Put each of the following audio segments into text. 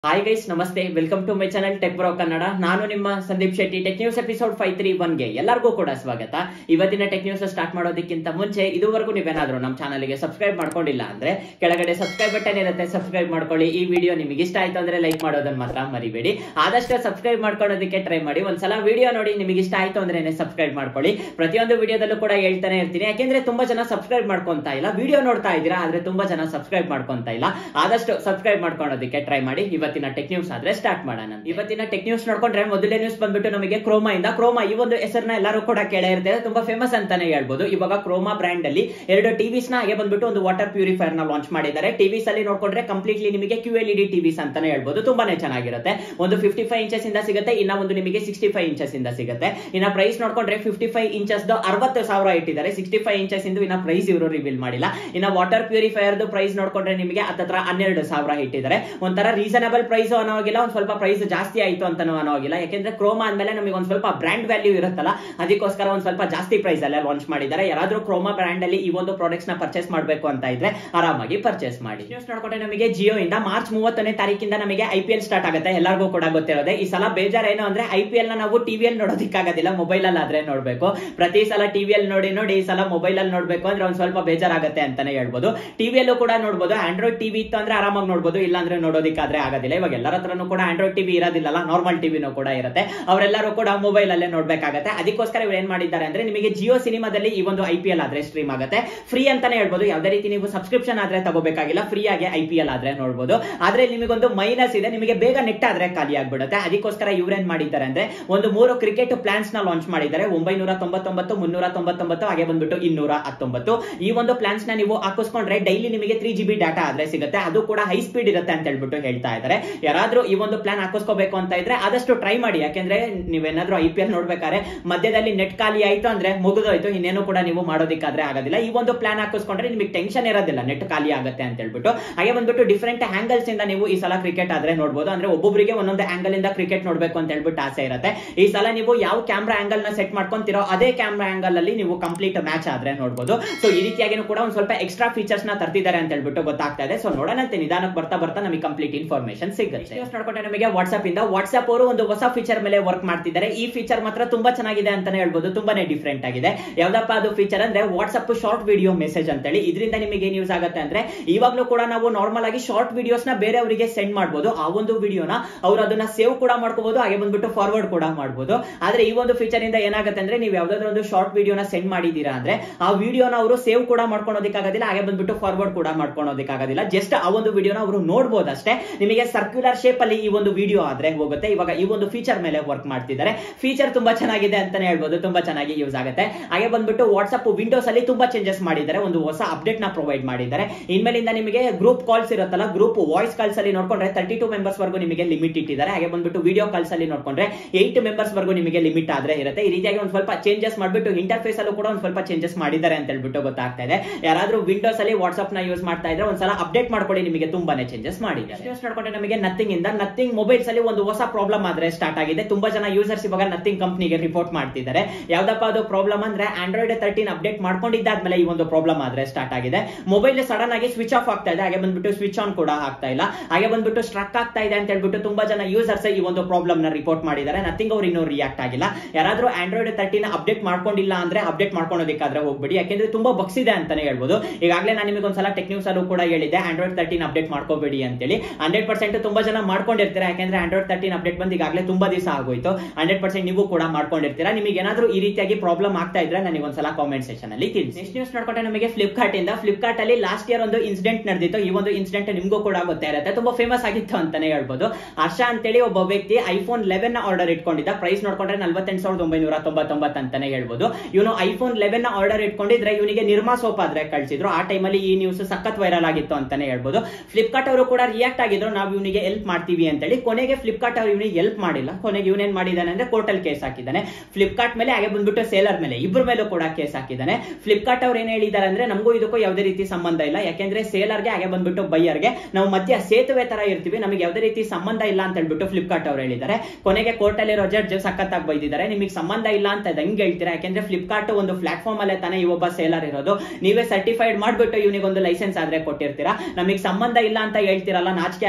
hi guys ನಮಸ್ತೆ welcome to my channel tech bro Kannada ನಾನು ನಿಮ್ಮ Sandeep Shetty tech news episode five three ಒನ್ಗೆ ಎಲ್ಲರಿಗೂ ಕೂಡ ಸ್ವಾಗತ ಇವತ್ತಿನ ಟೆಕ್ ನ್ಯೂಸ್ ಸ್ಟಾರ್ಟ್ ಮಾಡೋದಕ್ಕಿಂತ ಮುಂಚೆ ಇದುವರೆಗೂ ನೀವೇನಾದ್ರೂ ನಮ್ಮ ಚಾನಲ್ಗೆ ಸಬ್ಸ್ಕ್ರೈಬ್ ಮಾಡ್ಕೊಂಡಿಲ್ಲ ಅಂದ್ರೆ ಕೆಳಗಡೆ ಸಬ್ಸ್ಕ್ರೈಬ್ ಬಟನ್ ಇರುತ್ತೆ ಸಬ್ಸ್ಕ್ರೈಬ್ ಮಾಡ್ಕೊಳ್ಳಿ ಈ ವಿಡಿಯೋ ನಿಮಗೆ ಇಷ್ಟ ಆಯ್ತು ಅಂದ್ರೆ ಲೈಕ್ ಮಾಡೋದನ್ನ ಮಾತ್ರ ಮರಿಬೇಡಿ ಆದಷ್ಟು ಸಬ್ಸ್ಕ್ರೈಬ್ ಮಾಡ್ಕೊಳ್ಳೋದಕ್ಕೆ ಟ್ರೈ ಮಾಡಿ ಒಂದ್ಸಲ ವಿಡಿಯೋ ನೋಡಿ ನಿಮಗೆ ಇಷ್ಟ ಆಯ್ತು ಅಂದ್ರೆ ಸಬ್ಸ್ಕ್ರೈಬ್ ಮಾಡ್ಕೊಳ್ಳಿ ಪ್ರತಿಯೊಂದು ವಿಡಿಯೋದಲ್ಲೂ ಕೂಡ ಹೇಳ್ತಾನೆ ಇರ್ತೀನಿ ಯಾಕೆಂದ್ರೆ ತುಂಬಾ ಜನ ಸಬ್ಸ್ಕ್ರೈಬ್ ಮಾಡ್ಕೊಂತ ಇಲ್ಲ ವಿಡಿಯೋ ನೋಡ್ತಾ ಇದ್ದೀರಾ ಆದ್ರೆ ತುಂಬಾ ಜನ ಸಬ್ಸ್ಕ್ರೈಬ್ ಮಾಡ್ಕೊಂತ ಇಲ್ಲ ಆದಷ್ಟು ಸಬ್ಸ್ಕ್ರೈಬ್ ಮಾಡ್ಕೊಳ್ಳೋದಕ್ಕೆ ಟ್ರೈ ಮಾಡಿ ಇವತ್ತಿನ ಟೆಕ್ ನ್ಯೂಸ್ ಆದ್ರೆ ಸ್ಟಾರ್ಟ್ ಮಾಡೋಣ ಇವತ್ತಿನ ಟೆಕ್ ನ್ಯೂಸ್ ನೋಡ್ಕೊಂಡ್ರೆ ಮೊದಲನೇ ನ್ಯೂಸ್ ಬಂದ್ಬಿಟ್ಟು ನಮಗೆ ಕ್ರೋಮಾ ಇಂದ ಕ್ರೋಮಾ ಈ ಒಂದು ಹೆಸರನ್ನ ಎಲ್ಲರೂ ಕೂಡ ಕೇಳೇ ಇರ್ತಾರೆ ತುಂಬಾ ಫೇಮಸ್ ಅಂತಾನೆ ಹೇಳ್ಬೋದು ಇವಾಗ ಕ್ರೋಮಾ ಬ್ರ್ಯಾಂಡ್ ಅಲ್ಲಿ ಎರಡು ಟಿವಿಸ್ ನ ಹಾಗೆ ಬಂದ್ಬಿಟ್ಟು ಒಂದು ವಾಟರ್ ಪ್ಯೂರಿಫೈರ್ ನ ಲಾಂಚ್ ಮಾಡಿದ್ದಾರೆ ಟಿವಿಸ್ ಅಲ್ಲಿ ನೋಡ್ಕೊಂಡ್ರೆ ಕಂಪ್ಲೀಟ್ಲಿ ನಿಮಗೆ ಕ್ಯೂ ಎಲ್ ಡಿ ಟಿವಿಸ್ ಅಂತಾನೆ ಹೇಳ್ಬೋದು ತುಂಬಾನೇ ಚೆನ್ನಾಗಿರುತ್ತೆ ಒಂದು ಫಿಫ್ಟಿ ಫೈವ್ ಇಂಚಸ್ ಇಂದ ಸಿಗುತ್ತೆ ಇನ್ನ ಒಂದು ನಿಮಗೆ ಸಿಕ್ಸ್ಟಿ ಫೈವ್ ಇಂಚಸ್ ಇಂದ ಸಿಗುತ್ತೆ ಇನ್ನ ಪ್ರೈಸ್ ನೋಡ್ಕೊಂಡ್ರೆ ಫಿಫ್ಟಿ ಫೈವ್ ಇಂಚಸ್ ಅರವತ್ತು ಸಾವಿರ ಇಟ್ಟಿದ್ದಾರೆ ಸಿಕ್ಸ್ಟಿ ಫೈವ್ ಇಂಚಸ್ ಇಂದು ಇನ್ನ ಪ್ರೈಸ್ ಇವರು ರಿವೀಲ್ ಮಾಡಿಲ್ಲ ಇನ್ನ ವಾಟರ್ ಪ್ಯೂರಿಫೈಯರ್ ಪ್ರೈಸ್ ನೋಡ್ಕೊಂಡ್ರೆ ನಿಮಗೆ ಹತ್ತತ್ರ ಹನ್ನೆರಡು ಸಾವಿರ ಇಟ್ಟಿದ್ದಾರೆ ಒಂಥರ ರೀಸನಬಲ್ ಪ್ರೈಸ್ ಅನ್ನೋಗಿಲ್ಲ ಒಂದ್ ಸ್ವಲ್ಪ ಪ್ರೈಸ್ ಜಾಸ್ತಿ ಆಯ್ತು ಅಂತ ಅನ್ನೋಗಿಲ್ಲ ಯಾಕೆಂದ್ರೆ ಕ್ರೋಮಾ ಅಂದ್ಮೇಲೆ ನಮಗೆ ಒಂದ್ ಸ್ವಲ್ಪ ಬ್ರ್ಯಾಂಡ್ ವ್ಯಾಲ್ಯೂ ಇರುತ್ತಲ್ಲ ಅದಕ್ಕೋಸ್ಕರ ಒಂದ್ ಸ್ವಲ್ಪ ಜಾಸ್ತಿ ಪ್ರೈಸ್ ಅಲ್ಲೇ ಲಾಂಚ್ ಮಾಡಿದ್ದಾರೆ ಯಾರಾದ್ರೂ ಕ್ರೋಮಾ ಬ್ರ್ಯಾಂಡ್ ಅಲ್ಲಿ ಈ ಒಂದು ಪ್ರಾಡಕ್ಟ್ಸ್ ನ ಪರ್ಚೇಸ್ ಮಾಡಬೇಕು ಅಂತ ಇದ್ರೆ ಆರಾಮಾಗಿ ಪರ್ಚೇಸ್ ಮಾಡಿ ನ್ಯೂಸ್ ನೋಡ್ಕೊಂಡ್ರೆ ನಮಗೆ ಜಿಯೋ ಇಂದ ಮಾರ್ಚ್ ಮೂವತ್ತನೇ ತಾರೀಕಿಂದ ನಮಗೆ ಐ ಪಿ ಎಲ್ ಸ್ಟಾರ್ಟ್ ಆಗುತ್ತೆ ಎಲ್ಲರಿಗೂ ಕೂಡ ಗೊತ್ತಿರೋದೆ ಈ ಸಲ ಬೇಜಾರ್ ಏನು ಅಂದ್ರೆ ಐ ಪಿ ಎಲ್ ನ ನಾವು ಟಿವಿಯಲ್ಲಿ ನೋಡೋದಕ್ಕಾಗೋದಿಲ್ಲ ಮೊಬೈಲ್ ಅಲ್ಲಿ ಆದ್ರೆ ನೋಡ್ಬೇಕು ಪ್ರತಿ ಸಲ ಟಿವಿಯಲ್ಲಿ ನೋಡಿ ನೋಡಿ ಈ ಸಲ ಮೊಬೈಲ್ ಅಲ್ಲಿ ನೋಡ್ಬೇಕು ಅಂದ್ರೆ ಒಂದ್ ಸ್ವಲ್ಪ ಬೇಜಾರಾಗುತ್ತೆ ಅಂತಾನೆ ಹೇಳ್ಬೋದು ಟಿವಿಯಲ್ಲೂ ಕೂಡ ನೋಡ್ಬೋದು ಆಂಡ್ರಾಯ್ಡ್ ಟಿವಿ ಇತ್ತು ಅಂದ್ರೆ ಆರಾಮಾಗಿ ನೋಡ್ಬೋದು ಇಲ್ಲ ಅಂದ್ರೆ ನೋಡೋದಕ್ಕಾದ್ರೆ ಆಗೋದಿಲ್ಲ ಇವಾಗ ಎಲ್ಲರ ಹತ್ರನೂ ಕೂಡ ಆಂಡ್ರಾಯ್ಡ್ ಟಿವಿ ಇರೋದಿಲ್ಲಲ್ಲ ನಾರ್ಮಲ್ ಟಿವಿನೂ ಕೂಡ ಇರುತ್ತೆ ಅವರೆಲ್ಲರೂ ಕೂಡ ಮೊಬೈಲ್ ಅಲ್ಲೇ ನೋಡ್ಬೇಕಾಗತ್ತೆ ಅದಕ್ಕೋಸ್ಕರ ಇವ್ರು ಏನ್ ಮಾಡಿದ್ದಾರೆ ಅಂದ್ರೆ ನಿಮಗೆ ಜಿಯೋ ಸಿನಿಮಾದಲ್ಲಿ ಈ ಒಂದು ಐ ಪಿ ಎಲ್ ಆದ್ರೆ ಸ್ಟ್ರೀಮ್ ಆಗುತ್ತೆ ಫ್ರೀ ಅಂತಾನೆ ಹೇಳ್ಬೋದು ಯಾವುದೇ ರೀತಿ ನೀವು ಸಬ್ಸ್ಕ್ರಿಪ್ಷನ್ ಆದ್ರೆ ತಗೋಬೇಕಾಗಿಲ್ಲ ಫ್ರೀ ಆಗಿ ಐ ಪಿ ಎಲ್ ಆದ್ರೆ ನೋಡ್ಬೋದು ಆದ್ರೆ ನಿಮಗೊಂದು ಮೈನಸ್ ಇದೆ ನಿಮಗೆ ಬೇಗ ನೆಟ್ ಆದ್ರೆ ಖಾಲಿ ಆಗ್ಬಿಡುತ್ತೆ ಅದಕ್ಕೋಸ್ಕರ ಇವ್ರೇನ್ ಮಾಡಿದ್ದಾರೆ ಅಂದ್ರೆ ಒಂದು ಮೂರು ಕ್ರಿಕೆಟ್ ಪ್ಲಾನ್ಸ್ ನ ಲಾಂಚ್ ಮಾಡಿದ್ದಾರೆ ಒಂಬೈನೂರ ತೊಂಬತ್ತೊಂಬತ್ತು ಮುನ್ನೂರ ತೊಂಬತ್ತೊಂಬತ್ತು ಹಾಗೆ ಬಂದ್ಬಿಟ್ಟು ಇನ್ನೂರ ಹತ್ತೊಂಬತ್ತು ಈ ಒಂದು ಪ್ಲಾನ್ಸ್ ನ ನೀವು ಹಾಕಿಸ್ಕೊಂಡ್ರೆ ಡೈಲಿ ನಿಮಗೆ ತ್ರೀ ಜಿ ಬಿ ಡಾಟಾ ಆದ್ರೆ ಸಿಗುತ್ತೆ ಅದು ಕೂಡ ಹೈ ಸ್ಪೀಡ್ ಇರುತ್ತೆ ಅಂತ ಹೇಳ್ಬಿಟ್ಟು ಹೇಳ್ತಾ ಇದ್ದಾರೆ ಯಾರಾದ್ರೂ ಈ ಒಂದು ಪ್ಲಾನ್ ಹಾಕಿಸ್ಕೋಬೇಕು ಅಂತ ಇದ್ರೆ ಆದಷ್ಟು ಟ್ರೈ ಮಾಡಿ ಯಾಕೆಂದ್ರೆ ನೀವೇನಾದ್ರೂ ಐ ಪಿ ಎಲ್ ನೋಡ್ಬೇಕಾದ್ರೆ ಮಧ್ಯದಲ್ಲಿ ನೆಟ್ ಖಾಲಿ ಆಯ್ತು ಅಂದ್ರೆ ಮುಗಿದೋಯ್ತು ಇನ್ನೇನು ಕೂಡ ನೀವು ಮಾಡೋದಕ್ಕಾದ್ರೆ ಆಗೋದಿಲ್ಲ ಈ ಒಂದು ಪ್ಲಾನ್ ಹಾಕಿಸ್ಕೊಂಡ್ರೆ ನಿಮಗೆ ಟೆನ್ಷನ್ ಇರೋದಿಲ್ಲ ನೆಟ್ ಖಾಲಿ ಆಗುತ್ತೆ ಅಂತ ಹೇಳ್ಬಿಟ್ಟು ಹಾಗೆ ಬಂದ್ಬಿಟ್ಟು ಡಿಫ್ರೆಂಟ್ ಆಂಗಲ್ಸ್ ಇಂದ ನೀವು ಈ ಸಲ ಕ್ರಿಕೆಟ್ ಆದ್ರೆ ನೋಡಬಹುದು ಅಂದ್ರೆ ಒಬ್ಬೊಬ್ಬರಿಗೆ ಒಂದೊಂದು ಆಂಗಲ್ ಇಂದ ಕ್ರಿಕೆಟ್ ನೋಡ್ಬೇಕು ಅಂತ ಹೇಳ್ಬಿಟ್ಟು ಆಸೆ ಇರುತ್ತೆ ಈ ಸಲ ನೀವು ಯಾವ ಕ್ಯಾಮ್ರಾ ಆಂಗಲ್ ನ ಸೆಟ್ ಮಾಡ್ಕೊಂತಿರೋ ಅದೇ ಕ್ಯಾಮ್ರಾ ಆಂಗಲ್ ಅಲ್ಲಿ ನೀವು ಕಂಪ್ಲೀಟ್ ಮ್ಯಾಚ್ ಆದ್ರೆ ನೋಡಬಹುದು ಸೊ ಈ ರೀತಿಯಾಗಿನೂ ಕೂಡ ಒಂದು ಸ್ವಲ್ಪ ಎಕ್ಸ್ಟ್ರಾ ಫೀಚರ್ಸ್ ನ ತರ್ತಿದ್ದಾರೆ ಅಂತ ಹೇಳ್ಬಿಟ್ಟು ಗೊತ್ತಾಗ್ತಾ ಇದೆ ಸೊ ನೋಡೋಣಂತೆ ನಿಧಾನಕ್ಕೆ ಬರ್ತಾ ಬರ್ತಾ ನಮಗೆ ಕಂಪ್ಲೀಟ್ ಇನ್ಫಾರ್ಮೇಶನ್ ಸಿಗುತ್ತೆ ನ್ಯೂಸ್ ನೋಡ್ಕೊಂಡ್ರೆ ನಮಗೆ ವಾಟ್ಸ್ಆಪ್ ಇಂದ ವಾಟ್ಸ್ಆಪ್ ಅವರು ಒಂದು ಹೊಸ ಫೀಚರ್ ಮೇಲೆ ವರ್ಕ್ ಮಾಡ್ತಿದ್ದಾರೆ ಈ ಫೀಚರ್ ಮಾತ್ರ ತುಂಬಾ ಚೆನ್ನಾಗಿದೆ ಅಂತಾನೆ ಹೇಳ್ಬೋದು ತುಂಬಾನೇ ಡಿಫ್ರೆಂಟ್ ಆಗಿದೆ ಯಾವ್ದಪ್ಪ ಅದು ಫೀಚರ್ ಅಂದ್ರೆ ವಾಟ್ಸ್ಆಪ್ ಶಾರ್ಟ್ ವಿಡಿಯೋ ಮೆಸೇಜ್ ಅಂತೇಳಿ ಇದರಿಂದ ನಿಮಗೆ ಏನ್ ಯೂಸ್ ಆಗುತ್ತೆ ಅಂದ್ರೆ ಇವಾಗ್ಲೂ ಕೂಡ ನಾವು ನಾರ್ಮಲ್ ಆಗಿ ಶಾರ್ಟ್ ವಿಡಿಯೋಸ್ ನ ಬೇರೆಯವರಿಗೆ ಸೆಂಡ್ ಮಾಡಬಹುದು ಆ ಒಂದು ವಿಡಿಯೋನ ಅವ್ರು ಅದನ್ನ ಸೇವ್ ಕೂಡ ಮಾಡ್ಕೋಬಹುದು ಹಾಗೆ ಬಂದ್ಬಿಟ್ಟು ಫಾರ್ವರ್ಡ್ ಕೂಡ ಮಾಡಬಹುದು ಆದ್ರೆ ಈ ಒಂದು ಫೀಚರ್ ಇಂದ ಏನಾಗುತ್ತೆ ಅಂದ್ರೆ ನೀವು ಯಾವ್ದಾದ್ರು ಒಂದು ಶಾರ್ಟ್ ವಿಡಿಯೋನ ಸೆಂಡ್ ಮಾಡಿದೀರಾ ಅಂದ್ರೆ ಆ ವಿಡಿಯೋನ ಅವರು ಸೇವ್ ಕೂಡ ಮಾಡ್ಕೊಳೋದಕ್ಕಾಗೋದಿಲ್ಲ ಹಾಗೆ ಬಂದ್ಬಿಟ್ಟು ಫಾರ್ವರ್ಡ್ ಕೂಡ ಮಾಡ್ಕೊಳೋದಕ್ಕಾಗೋದಿಲ್ಲ ಜಸ್ಟ್ ಆ ಒಂದು ವಿಡಿಯೋನ ಅವರು ನೋಡಬಹುದು ಅಷ್ಟೇ ನಿಮಗೆ ಸರ್ಕ್ಯುಲರ್ ಶೇಪ್ ಅಲ್ಲಿ ಈ ಒಂದು ವಿಡಿಯೋ ಆದ್ರೆ ಹೋಗುತ್ತೆ ಇವಾಗ ಈ ಒಂದು ಫೀಚರ್ ಮೇಲೆ ವರ್ಕ್ ಮಾಡ್ತಿದ್ದಾರೆ ಫೀಚರ್ ತುಂಬಾ ಚೆನ್ನಾಗಿದೆ ಅಂತಾನೆ ಹೇಳ್ಬೋದು ತುಂಬಾ ಚೆನ್ನಾಗಿ ಯೂಸ್ ಆಗುತ್ತೆ ಹಾಗೆ ಬಂದ್ಬಿಟ್ಟು ವಾಟ್ಸ್ಆಪ್ ವಿಂಡೋಸ್ ಅಲ್ಲಿ ತುಂಬಾ ಚೇಂಜಸ್ ಮಾಡಿದ್ದಾರೆ ಒಂದು ಹೊಸ ಅಪ್ಡೇಟ್ ನ ಪ್ರೊವೈಡ್ ಮಾಡಿದ್ದಾರೆ ಇನ್ಮೇಲಿಂದ ನಿಮಗೆ ಗ್ರೂಪ್ ಕಾಲ್ಸ್ ಇರುತ್ತಲ್ಲ ಗ್ರೂಪ್ ವಾಯ್ಸ್ ಕಾಲ್ಸ್ ಅಲ್ಲಿ ನೋಡ್ಕೊಂಡ್ರೆ ತರ್ಟಿ ಟು ಮೆಂಬರ್ಸ್ ವರ್ಗು ನಿಮಗೆ ಲಿಮಿಟ್ ಇಟ್ಟಿದ್ದಾರೆ ಹಾಗೆ ಬಂದ್ಬಿಟ್ಟು ವಿಡಿಯೋ ಕಾಲ್ಸ್ ಅಲ್ಲಿ ನೋಡ್ಕೊಂಡ್ರೆ ಏಟ್ ಮೆಂಬರ್ಸ್ ವರ್ಗು ನಿಮಗೆ ಲಿಮಿಟ್ ಆದ್ರೆ ಇರುತ್ತೆ ಈ ರೀತಿಯಾಗಿ ಒಂದು ಸ್ವಲ್ಪ ಚೇಂಜಸ್ ಮಾಡ್ಬಿಟ್ಟು ಇಂಟರ್ಫೇಸ್ ಅಲ್ಲೂ ಕೂಡ ಒಂದು ಸ್ವಲ್ಪ ಚೇಂಜಸ್ ಮಾಡಿದ್ದಾರೆ ಅಂತ ಹೇಳ್ಬಿಟ್ಟು ಗೊತ್ತಾಗ್ತಾ ಇದೆ ಯಾರಾದ್ರೂ ವಿಂಡೋಸ್ ಅಲ್ಲಿ ವಾಟ್ಸ್ಆಪ್ ನ ಯೂಸ್ ಮಾಡ್ತಾ ಇದ್ರೆ ಒಂದ್ಸಲ ಅಪ್ಡೇಟ್ ಮಾಡ್ಕೊಳ್ಳಿ ನಿಮಗೆ ತುಂಬಾನೇ ಚೇಂಜಸ್ ಮಾಡಿದ್ದಾರೆ ಯೂಸ್ ಮಾಡ್ಕೊಂಡ್ರೆ ನಮಗೆ ನಥಿಂಗ್ ಇಂದ ನಥಿಂಗ್ ಮೊಬೈಲ್ಸ್ ಅಲ್ಲಿ ಒಂದು ಹೊಸ ಪ್ರಾಬ್ಲಮ್ ಆದ್ರೆ ಸ್ಟಾರ್ಟ್ ಆಗಿದೆ ತುಂಬಾ ಜನ ಯೂಸರ್ಸ್ ಇವಾಗ ನಥಿಂಗ್ ಕಂಪ್ನಿಗೆ ರಿಪೋರ್ಟ್ ಮಾಡ್ತಿದ್ದಾರೆ ಯಾವ್ದಪ್ಪ ಅದು ಪ್ರಾಬ್ಲಮ್ ಅಂದ್ರೆ ಆಂಡ್ರಾಯ್ಡ್ ತರ್ಟೀನ್ ಅಪ್ಡೇಟ್ ಮಾಡ್ಕೊಂಡಿದ್ದಾದ್ಮೇಲೆ ಈ ಒಂದು ಪ್ರಾಬ್ಲಮ್ ಆದ್ರೆ ಸ್ಟಾರ್ಟ್ ಆಗಿದೆ ಮೊಬೈಲ್ ಸಡನ್ ಆಗಿ ಸ್ವಿಚ್ ಆಫ್ ಆಗ್ತಾ ಇದೆ ಹಾಗೆ ಬಂದ್ಬಿಟ್ಟು ಸ್ವಿಚ್ ಆನ್ ಕೂಡ ಆಗ್ತಾ ಇಲ್ಲ ಹಾಗೆ ಬಂದ್ಬಿಟ್ಟು ಸ್ಟ್ರಕ್ ಆಗ್ತಾ ಇದೆ ಅಂತ ಹೇಳ್ಬಿಟ್ಟು ತುಂಬಾ ಜನ ಯೂಸರ್ಸ್ ಈ ಒಂದು ಪ್ರಾಬ್ಲಮ್ ನ ರಿಪೋರ್ಟ್ ಮಾಡಿದ್ದಾರೆ ನಥಿಂಗ್ ಅವ್ರು ಇನ್ನೂ ರಿಯಾಕ್ಟ್ ಆಗಿಲ್ಲ ಯಾರಾದ್ರೂ ಆಂಡ್ರಾಯ್ಡ್ ತರ್ಟೀನ್ ಅಪ್ಡೇಟ್ ಮಾಡ್ಕೊಂಡಿಲ್ಲ ಅಂದ್ರೆ ಅಪ್ಡೇಟ್ ಮಾಡ್ಕೊಳೋದಕ್ಕಾದ್ರೆ ಹೋಗ್ಬಿಡಿ ಯಾಕೆಂದ್ರೆ ತುಂಬಾ ಬಗ್ಸ್ ಇದೆ ಅಂತಾನೆ ಹೇಳ್ಬೋದು ಈಗಾಗಲೇ ನಾನು ನಿಮಗೆ ಒಂದ್ಸಲ ಟೆಕ್ ನ್ಯೂಸ್ ಅಲ್ಲೂ ಕೂಡ ಹೇಳಿದ್ದೆ ಆಂಡ್ರಾಯ್ಡ್ ತರ್ಟೀನ್ ಅಪ್ಡೇಟ್ ಮಾಡ್ಕೋಬೇಡಿ ಅಂತೇಳಿ ಹಂಡ್ರೆಡ್ ಪರ್ಸೆಂಟ್ ತುಂಬಾ ಜನ ಮಾಡ್ಕೊಂಡಿರ್ತೀರಾ ಯಾಕೆಂದ್ರೆ ಆಂಡ್ರಾಯ್ಡ್ ತರ್ಟೀನ್ ಅಪ್ಡೇಟ್ ಬಂದು ಈಗಾಗಲೇ ತುಂಬಾ ದಿವಸ ಆಗೋಯ್ತು ಹಂಡ್ರೆಡ್ ಪರ್ಸೆಂಟ್ ನೀವು ಕೂಡ ಮಾಡ್ಕೊಂಡಿರ್ತೀರಾ ನಿಮಗೆ ಏನಾದ್ರೂ ಈ ರೀತಿಯಾಗಿ ಪ್ರಾಬ್ಲಮ್ ಆಗ್ತಾ ಇದ್ರೆ ನನಗೆ ಒಂದ್ಸಲ ಕಾಮೆಂಟ್ ಸೆಕ್ಷನ್ ಅಲ್ಲಿ ತಿಳಿಸಿ ನೆಕ್ಸ್ಟ್ ನ್ಯೂಸ್ ನೋಡ್ಕೊಂಡ್ರೆ ನಮಗೆ ಫ್ಲಿಪ್ಕಾರ್ಟ್ ಇಂದ ಫ್ಲಿಪ್ಕಾರ್ಟ್ ಅಲ್ಲಿ ಲಾಸ್ಟ್ ಇಯರ್ ಒಂದು ಇನ್ಸಿಡೆಂಟ್ ನಡೆದಿತ್ತು ಈ ಒಂದು ಇನ್ಸಿಡೆಂಟ್ ನಿಮಗೂ ಕೂಡ ಗೊತ್ತೇ ಇರುತ್ತೆ ತುಂಬಾ ಫೇಮಸ್ ಆಗಿತ್ತು ಅಂತಾನೆ ಹೇಳ್ಬೋದು ಹರ್ಷ ಅಂತೇಳಿ ಒಬ್ಬ ವ್ಯಕ್ತಿ ಐಫೋನ್ ಲೆವೆನ್ ನ ಆರ್ಡರ್ ಇಟ್ಕೊಂಡಿದ್ದ ಪ್ರೈಸ್ ನೋಡ್ಕೊಂಡ್ರೆ ನಲ್ವತ್ತೆಂಟು ಸಾವಿರದ ಒಂಬೈನೂರ ತೊಂಬತ್ತೊಂಬತ್ತು ಅಂತಾನೆ ಹೇಳ್ಬೋದು ಇವನು ಐಫೋನ್ ಲೆವೆನ್ ನ ಆರ್ಡರ್ ಇಟ್ಕೊಂಡಿದ್ರೆ ಇವನಿಗೆ ನಿರ್ಮಾ ಸೋಪ್ ಆದ್ರೆ ಕಳಿಸಿದ್ರು ಆ ಟೈಮಲ್ಲಿ ಈ ನ್ಯೂಸ್ ಸಖತ್ ವೈರಲ್ ಆಗಿತ್ತು ಅಂತಾನೆ ಹೇಳ್ಬೋದು ಫ್ಲಿಪ್ಕಾರ್ಟ್ ಅವರು ಕೂಡ ರಿಯಾಕ್ಟ್ ಆಗಿದ್ರು ನಾವು ಇವನಿಗೆ ಹೆಲ್ಪ್ ಮಾಡ್ತೀವಿ ಅಂತೇಳಿ ಕೊನೆಗೆ ಫ್ಲಿಪ್ಕಾರ್ಟ್ ಅವರು ಇವನಿಗೆ ಹೆಲ್ಪ್ ಮಾಡಿಲ್ಲ ಕೊನೆಗೆ ಇವನೇನ್ ಮಾಡಿದಾನೆ ಅಂದ್ರೆ ಕೋರ್ಟಲ್ ಕೇಸ್ ಹಾಕಿದ್ದಾನೆ ಫ್ಲಿಪ್ಕಾರ್ಟ್ ಮೇಲೆ ಹಾಗೆ ಬಂದ್ಬಿಟ್ಟು ಸೇಲರ್ ಮೇಲೆ ಇಬ್ಬರ ಮೇಲೂ ಕೂಡ ಕೇಸ್ ಹಾಕಿದ್ದಾನೆ ಫ್ಲಿಪ್ಕಾರ್ಟ್ ಅವ್ರು ಏನ್ ಹೇಳಿದ್ದಾರೆ ಅಂದ್ರೆ ನಮಗೂ ಇದಕ್ಕೂ ಯಾವುದೇ ರೀತಿ ಸಂಬಂಧ ಇಲ್ಲ ಯಾಕೆಂದ್ರೆ ಸೇಲರ್ಗೆ ಹಾಗೆ ಬಂದ್ಬಿಟ್ಟು ಬೈಯರ್ಗೆ ನಾವು ಮಧ್ಯ ಸೇತುವೆ ತರ ಇರ್ತೀವಿ ನಮಗೆ ಯಾವುದೇ ರೀತಿ ಸಂಬಂಧ ಇಲ್ಲ ಅಂತ ಹೇಳ್ಬಿಟ್ಟು ಫ್ಲಿಪ್ಕಾರ್ಟ್ ಅವ್ರು ಹೇಳಿದ್ದಾರೆ ಕೊನೆಗೆ ಕೋರ್ಟ್ ಅಲ್ಲಿರೋ ಜಡ್ಜ್ ಸಖತ್ತಾಗಿ ಬೈದಿದ್ದಾರೆ ನಿಮಗೆ ಸಂಬಂಧ ಇಲ್ಲ ಅಂತ ಹೆಂಗ್ ಹೇಳ್ತೀರಾ ಯಾಕೆಂದ್ರೆ ಫ್ಲಿಪ್ಕಾರ್ಟ್ ಒಂದು ಪ್ಲಾಟ್ಫಾರ್ಮ್ ಅಲ್ಲೇ ತಾನೇ ಈ ಒಬ್ಬ ಸೇಲರ್ ಇರೋದು ನೀವೇ ಸರ್ಟಿಫೈಡ್ ಮಾಡ್ಬಿಟ್ಟು ಇವನಿಗೆ ಒಂದು ಲೈಸೆನ್ಸ್ ಆದ್ರೆ ಕೊಟ್ಟಿರ್ತೀರಾ ನಮಗೆ ಸಂಬಂಧ ಇಲ್ಲ ಅಂತ ಹೇಳ್ತೀರಲ್ಲ ನಾಚಿಕೆ ಆಗಲ್ವಾ